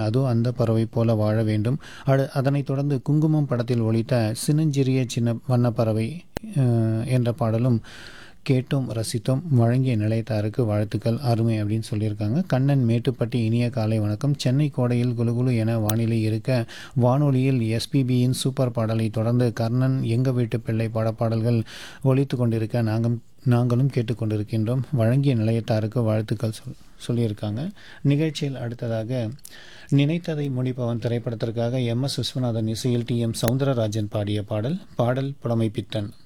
அதுவும் அந்த பறவை போல வாழ வேண்டும் அடு அதனைத் தொடர்ந்து குங்குமம் படத்தில் ஒலித்த சின்னஞ்சிறிய சின்ன வண்ணப்பறவை அஹ், என்ற பாடலும் கேட்டோம் ரசித்தோம் வழங்கிய நிலையத்தாருக்கு வாழ்த்துக்கள் அருமை அப்படின்னு சொல்லியிருக்காங்க கண்ணன் மேட்டுப்பட்டி இனிய காலை வணக்கம் சென்னை கோடையில் குலுகுலு என வானிலை இருக்க வானொலியில் எஸ்பிபியின் சூப்பர் பாடலை தொடர்ந்து கர்ணன் எங்க வீட்டு பிள்ளை பாடப்பாடல்கள் ஒலித்து கொண்டிருக்க நாங்கள் நாங்களும் கேட்டுக்கொண்டிருக்கின்றோம் வழங்கிய நிலையத்தாருக்கு வாழ்த்துக்கள் சொல் சொல்லியிருக்காங்க நிகழ்ச்சியில் அடுத்ததாக நினைத்ததை முடிப்பவன் திரைப்படத்திற்காக எம் எஸ் விஸ்வநாதன் இசையில் டி எம் சவுந்தரராஜன் பாடிய பாடல் பாடல் புலமை பித்தன்